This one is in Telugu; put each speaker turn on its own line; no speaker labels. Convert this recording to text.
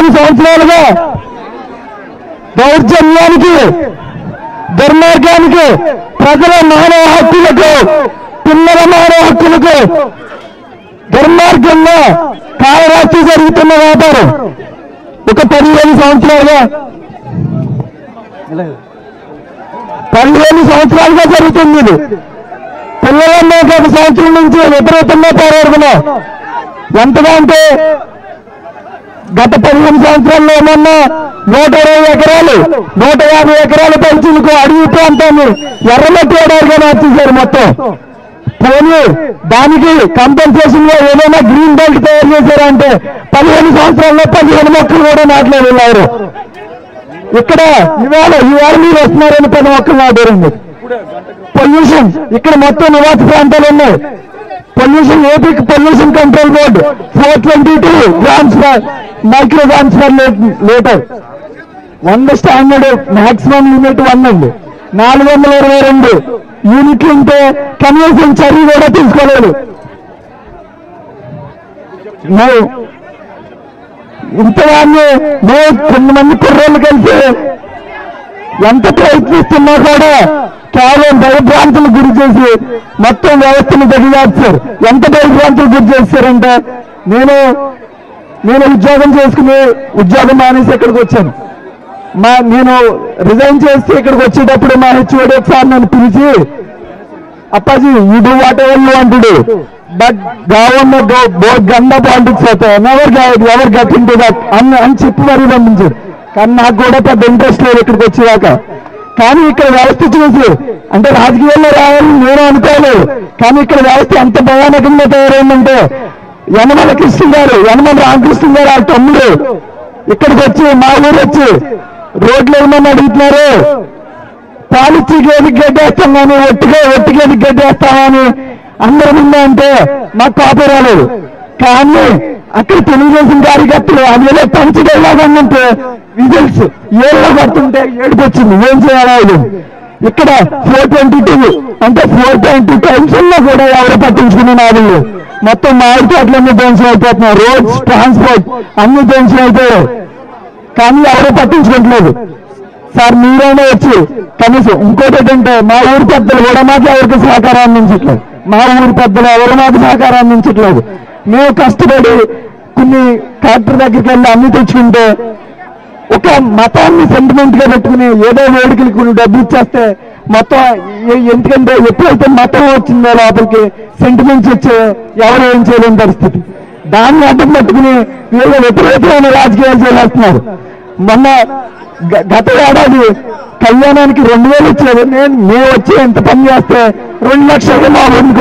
పదిహేను సంవత్సరాలుగా దౌర్జన్యానికి దుర్మార్గానికి ప్రజల మానవ హక్కులకు పిల్లల మానవ హక్కులకు దుర్మార్గంగా కాయరాస్తూ జరుగుతున్న వ్యాపారం ఒక పదిహేను సంవత్సరాలుగా పదిహేను సంవత్సరాలుగా జరుగుతుంది ఇది పిల్లలన్నీ గత సంవత్సరం నుంచి విపరీతంగా పోరాడుతున్నాం ఎంతగా అంటే గత పదిహేను సంవత్సరాల్లో ఏమన్నా నూట ఇరవై ఎకరాలు నూట యాభై ఎకరాల పెంచులకు అడవి ప్రాంతాన్ని ఎర్రమట్టి ఏడారుగా మార్చేశారు మొత్తం పోనీ దానికి కంపెన్సేషన్ గా ఏదైనా గ్రీన్ బెల్ట్ తయారు చేశారంటే పదిహేను సంవత్సరాల్లో పదిహేను మొక్కలు కూడా నాటలేదు ఎవరు ఇక్కడ ఇవాళ ఇవాళ మీరు వస్తున్నారని పది మొక్కలు నాటారండి పొల్యూషన్ ఇక్కడ మొత్తం నివాస ప్రాంతాలు ఉన్నాయి pollution AP pollution control board four twenty two grams micro grams per litre వంద స్టాండర్డ్ మాక్సిమం లిమిట్ వన్ అండి నాలుగు వందల ఇరవై రెండు యూనిట్లు ఉంటే కనీసం చర్య కూడా తీసుకోలేదు మేము ఇంతగాన్ని మేము కొంతమంది కుర్రోళ్ళు కలిసి ఎంత ప్రయత్నిస్తున్నా కూడా కేవలం భయభ్రాంతులు గురి చేసి మొత్తం వ్యవస్థను దిగజార్చారు ఎంత భయభ్రాంతులు గురి చేశారంటే నేను నేను ఉద్యోగం చేసుకుని ఉద్యోగం మానేసి ఇక్కడికి వచ్చాను మా నేను రిజైన్ చేసి ఇక్కడికి వచ్చేటప్పుడు మా హెచ్ఓడి సార్ నన్ను పిలిచి Appaji you do whatever you want but government both గంద పాలిటిక్స్ అవుతాయి ever ever got into that అని అని చెప్పి మరీ పంపించారు కానీ నాకు కూడా పెద్ద ఇంట్రెస్ట్ లేదు ఇక్కడికి వచ్చేదాకా కానీ ఇక్కడ వ్యవస్థ చూసి అంటే రాజకీయాల్లో రావాలని నేను అనుకోలేదు కానీ ఇక్కడ వ్యవస్థ ఎంత భయానకంగా తయారైందంటే యనమల కృష్ణ గారు యనమల రామకృష్ణ గారు ఆ తమ్ముడు ఇక్కడికి వచ్చి మా ఊరు వచ్చి రోడ్లు ఏమని అడుగుతున్నారు పాలిచ్చి గేదికి గడ్డేస్తాం కానీ ఒట్టిగా ఒట్టి గేదికి గడ్డేస్తామని అందరి ముందు అంటే మాకు కాపీ రాలేదు కానీ అక్కడ తెలుగుదేశం కార్యకర్తలు అదేదో పంచడేలాగన్నంటే విజిల్స్ ఏళ్ళలో పడుతుంటే ఏడుపు వచ్చింది ఏం చేయాలి అది ఇక్కడ ఫోర్ ట్వంటీ టూ అంటే ఫోర్ ట్వంటీ టైమ్స్ లో కూడా ఎవరు పట్టించుకునే నాదులు మొత్తం మామిడి తోటలన్నీ ధ్వంసం అయిపోతున్నాయి రోడ్స్ ట్రాన్స్పోర్ట్ అన్ని ధ్వంసం అయిపోయాయి కానీ ఎవరు పట్టించుకోవట్లేదు సార్ మీరైనా వచ్చి కనీసం ఇంకోటి ఏంటంటే మా ఊరి పెద్దలు కూడా మాకు ఎవరికి సహకారం అందించట్లేదు మా ఊరి పెద్దలు ఎవరు మాకు సహకారం అందించట్లేదు మేము కష్టపడి కొన్ని కలెక్టర్ దగ్గరికి వెళ్ళి అన్ని తెచ్చుకుంటే ఒక మతాన్ని సెంటిమెంట్ గా పెట్టుకుని ఏదో వేడుకలకి కొన్ని డబ్బులు ఇచ్చేస్తే మొత్తం ఎ- ఎందుకంటే ఎప్పుడైతే మతం వచ్చిందో లోపలికి సెంటిమెంట్స్ వచ్చే ఎవరు ఏం చేయలేని పరిస్థితి దాన్ని అడ్డం పెట్టుకుని వీళ్ళు విపరీతమైన రాజకీయాలు చేస్తున్నారు మొన్న గ- గత ఏడాది కళ్యాణానికి రెండు వేలు ఇచ్చేది నేను మేము వచ్చి ఎంత పని చేస్తే రెండు లక్షలు మా ఊరికి